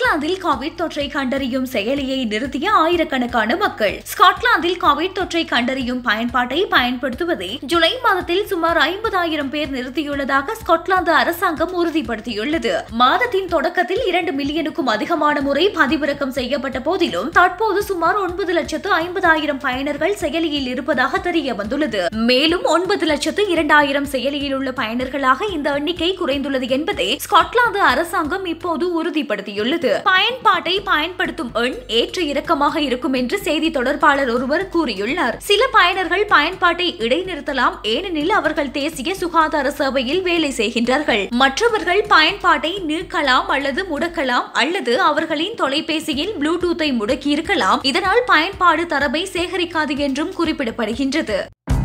ஸ்காட்லாந்தில் Covid தொற்றை கண்டறியும் செயலியை நிறுத்திய ஆயிரக்கணக்கான மக்கள் ஸ்காட்லாந்தில் கோவிட் தொற்றை கண்டறியும் பயன்பாட்டை பயன்படுத்துவதை ஜூலை மாதத்தில் சுமார் ஐம்பதாயிரம் பேர் நிறுத்தியுள்ளதாக ஸ்காட்லாந்து அரசாங்கம் உறுதிப்படுத்தியுள்ளது மாதத்தின் தொடக்கத்தில் இரண்டு மில்லியனுக்கும் அதிகமான முறை பதிவிறக்கம் செய்யப்பட்ட போதிலும் தற்போது சுமார் ஒன்பது லட்சத்து ஐம்பதாயிரம் பயனர்கள் செயலியில் இருப்பதாக தெரிய வந்துள்ளது மேலும் ஒன்பது லட்சத்து இரண்டாயிரம் செயலியில் உள்ள பயனர்களாக இந்த எண்ணிக்கை குறைந்துள்ளது என்பதை ஸ்காட்லாந்து அரசாங்கம் இப்போது உறுதிப்படுத்தியுள்ளது பயன்பாட்டை பயன்படுத்தும் எண் ஏற்ற இறக்கமாக இருக்கும் என்று செய்தி தொடர்பாளர் ஒருவர் கூறியுள்ளார் சில பயனர்கள் பயன்பாட்டை இடைநிறுத்தலாம் ஏனெனில் அவர்கள் தேசிய சுகாதார சேவையில் வேலை செய்கின்றார்கள் மற்றவர்கள் பயன்பாட்டை நீக்கலாம் அல்லது முடக்கலாம் அல்லது அவர்களின் தொலைபேசியில் ப்ளூடூத்தை முடக்கியிருக்கலாம் இதனால் பயன்பாடு தரவை சேகரிக்காது என்றும் குறிப்பிடப்படுகின்றது